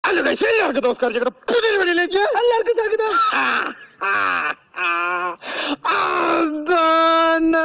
Hello guys എല്ലാവർക്കും നമസ്കാരം ഞങ്ങളുടെ പുതിയ വീഡിയോയിലേക്ക് എല്ലാവർക്കും സ്വാഗതം ആ, ആ, ആ, അതാണ്.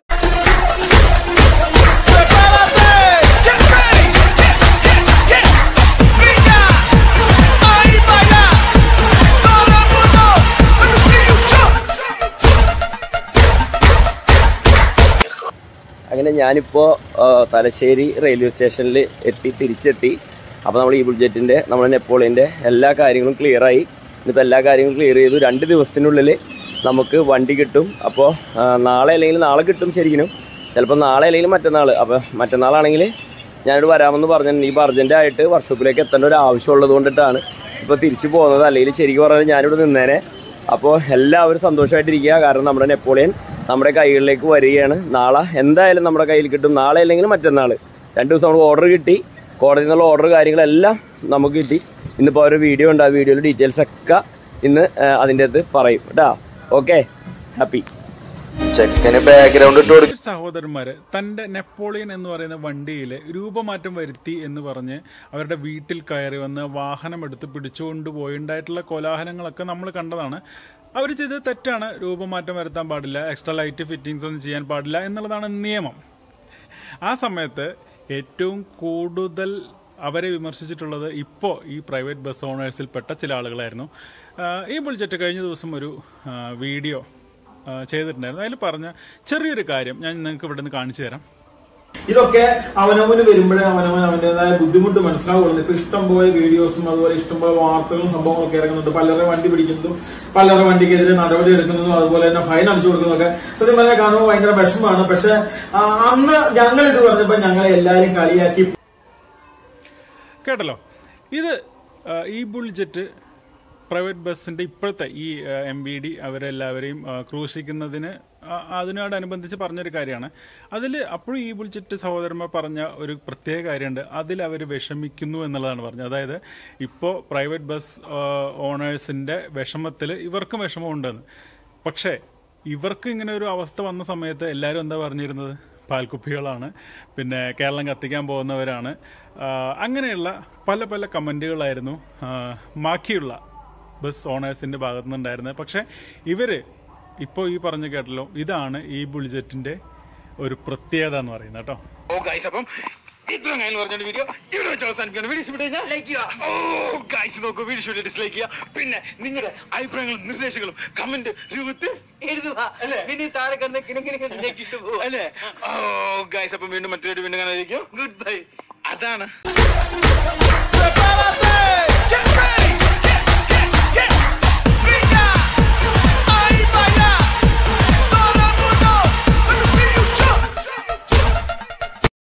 അങ്ങനെ ഞാനിപ്പോൾ തലശ്ശേരി റെയിൽവേ സ്റ്റേഷനിൽ എത്തി തിരിച്ചെത്തി അപ്പോൾ നമ്മൾ ഈ ബുൾജെറ്റിൻ്റെ നമ്മുടെ നെപ്പോളിയൻ്റെ എല്ലാ കാര്യങ്ങളും ക്ലിയറായി ഇന്നിപ്പോൾ എല്ലാ കാര്യങ്ങളും ക്ലിയർ ചെയ്തു രണ്ട് ദിവസത്തിനുള്ളിൽ നമുക്ക് വണ്ടി കിട്ടും അപ്പോൾ നാളെ അല്ലെങ്കിൽ നാളെ കിട്ടും ശരിക്കും ചിലപ്പോൾ നാളെ അല്ലെങ്കിൽ മറ്റന്നാൾ അപ്പോൾ മറ്റന്നാളാണെങ്കിൽ ഞാനിവിടെ വരാമെന്ന് പറഞ്ഞിട്ടുണ്ട് ഇപ്പോൾ അർജൻറ്റായിട്ട് വർക്ക്ഷോപ്പിലേക്ക് എത്തേണ്ട ഒരു ആവശ്യമുള്ളത് കൊണ്ടിട്ടാണ് ഇപ്പോൾ തിരിച്ചു പോകുന്നത് അല്ലെങ്കിൽ ശരിക്കും പറഞ്ഞാൽ ഞാനിവിടെ നിന്നേനെ അപ്പോൾ എല്ലാവരും സന്തോഷമായിട്ടിരിക്കുക കാരണം നമ്മുടെ നെപ്പോളിയൻ നമ്മുടെ കൈകളിലേക്ക് വരികയാണ് നാളെ എന്തായാലും നമ്മുടെ കയ്യിൽ കിട്ടും നാളെ അല്ലെങ്കിൽ മറ്റന്നാൾ രണ്ട് ദിവസം നമുക്ക് ഓർഡർ കിട്ടി കോടതിയിൽ നിന്നുള്ള ഓർഡർ കാര്യങ്ങളെല്ലാം നമുക്ക് കിട്ടി ഇന്നിപ്പോൾ ഒരു വീഡിയോ ഉണ്ട് ആ വീഡിയോയിൽ ഡീറ്റെയിൽസ് ഒക്കെ ഇന്ന് ആ, അതിൻ്റെ അകത്ത് പറയും കേട്ടോ ഓക്കെ ഹാപ്പി ചെക്കന് ബാക്ക്ഗ്രൗണ്ട് ഇട്ട് കൊടുക്കും സഹോദരന്മാര് തന്റെ നെപ്പോളിയൻ എന്ന് പറയുന്ന വണ്ടിയിൽ രൂപമാറ്റം വരുത്തി എന്ന് പറഞ്ഞ് അവരുടെ വീട്ടിൽ കയറി വന്ന് വാഹനം എടുത്ത് പിടിച്ചുകൊണ്ട് പോയിണ്ടായിട്ടുള്ള കോലാഹലങ്ങളൊക്കെ നമ്മൾ കണ്ടതാണ് അവർ ചെയ്തത് തെറ്റാണ് രൂപമാറ്റം വരുത്താൻ പാടില്ല എക്സ്ട്രാ ലൈറ്റ് ഫിറ്റിംഗ്സ് ഒന്നും ചെയ്യാൻ പാടില്ല എന്നുള്ളതാണ് നിയമം ആ സമയത്ത് ഏറ്റവും കൂടുതൽ അവരെ വിമർശിച്ചിട്ടുള്ളത് ഇപ്പോൾ ഈ പ്രൈവറ്റ് ബസ് ഓണേഴ്സിൽപ്പെട്ട ചില ആളുകളായിരുന്നു ആ, ഈ ബുൾജറ്റ് കഴിഞ്ഞ ദിവസം ഒരു ആ, വീഡിയോ ആ, ചെയ്തിട്ടുണ്ടായിരുന്നു അതിൽ പറഞ്ഞ ചെറിയൊരു കാര്യം ഞാൻ നിങ്ങൾക്ക് ഇവിടെ നിന്ന് കാണിച്ചു തരാം ഇതൊക്കെ അവനവന് വരുമ്പോഴേ അവനവൻ അവന്റേതായ ബുദ്ധിമുട്ട് മനസ്സിലാവുള്ളൂ ഇപ്പൊ ഇഷ്ടംപോലെ വീഡിയോസും അതുപോലെ ഇഷ്ടംപോലെ വാർത്തകളും സംഭവങ്ങളും ഒക്കെ ഇറങ്ങുന്നുണ്ട് പലരുടെ വണ്ടി പിടിക്കുന്നതും പലരുടെ വണ്ടിക്കെതിരെ നടപടി എടുക്കുന്നതും അതുപോലെ തന്നെ ഫൈൻ അടിച്ചു കൊടുക്കുന്നതൊക്കെ സത്യം പറഞ്ഞാൽ കാണുമ്പോൾ ഭയങ്കര വിഷമമാണ് പക്ഷെ ആ, അന്ന് ഞങ്ങൾ ഇത് പറഞ്ഞപ്പോ ഞങ്ങളെ എല്ലാരും കളിയാക്കി കേട്ടല്ലോ ഇത് ആ, ഈ ബുൾജറ്റ് പ്രൈവറ്റ് ബസ്സിന്റെ ഇപ്പോഴത്തെ ഈ എം ബി ഡി അവരെല്ലാവരെയും ആ, ക്രൂശിക്കുന്നതിന് ആ, അതിനോടനുബന്ധിച്ച് പറഞ്ഞൊരു കാര്യമാണ് അതിൽ അപ്പോഴും ഈ ബുൾജറ്റ് സഹോദരന്മാർ പറഞ്ഞ ഒരു പ്രത്യേക കാര്യമുണ്ട് അതിൽ അവർ വിഷമിക്കുന്നു എന്നുള്ളതാണ് പറഞ്ഞത് അതായത് ഇപ്പോൾ പ്രൈവറ്റ് ബസ് ഓണേഴ്സിന്റെ വിഷമത്തിൽ ഇവർക്കും വിഷമമുണ്ടെന്ന് പക്ഷേ ഇവർക്ക് ഇങ്ങനെ ഒരു അവസ്ഥ വന്ന സമയത്ത് എല്ലാവരും എന്താ പറഞ്ഞിരുന്നത് പാൽക്കുപ്പികളാണ് പിന്നെ കേരളം കത്തിക്കാൻ പോകുന്നവരാണ് ആ, അങ്ങനെയുള്ള പല പല കമന്റുകളായിരുന്നു ആ, ബാക്കിയുള്ള ബസ് ഓണേഴ്സിന്റെ ഭാഗത്തു നിന്നുണ്ടായിരുന്നത് പക്ഷെ ഇവര് ഇപ്പോൾ ഈ പറഞ്ഞു കേട്ടല്ലോ ഇതാണ് ഈ ബുൾജറ്റിന്റെ ഒരു പ്രത്യേകത എന്ന് പറയുന്നത് കേട്ടോ ഓ ഗൈസ് അപ്പം ഇത്ര ഞാൻ പറഞ്ഞ വീഡിയോ ഇവിടെ വെച്ച് അവസാനിപ്പിക്കണം വീഡിയോ ഇഷ്ടപ്പെട്ടു കഴിഞ്ഞാൽ ലൈക്ക് ചെയ്യുക ഓ ഗൈസ് നോക്കൂ വീഡിയോ ഇഷ്ടപ്പെട്ട് ഡിസ്ലൈക്ക് ചെയ്യുക പിന്നെ നിങ്ങളുടെ അഭിപ്രായങ്ങളും നിർദ്ദേശങ്ങളും കമന്റ് രൂപത്തിൽ എഴുതുക ഇനി താഴെ കിടന്ന് കിണക്കിണി ഞെക്കിട്ട് പോവാ അല്ലേ ഓ ഗൈസ് അപ്പം വീണ്ടും മറ്റൊരു വീണ്ടും കാണാതിരിക്കും ഗുഡ് ബൈ അതാണ്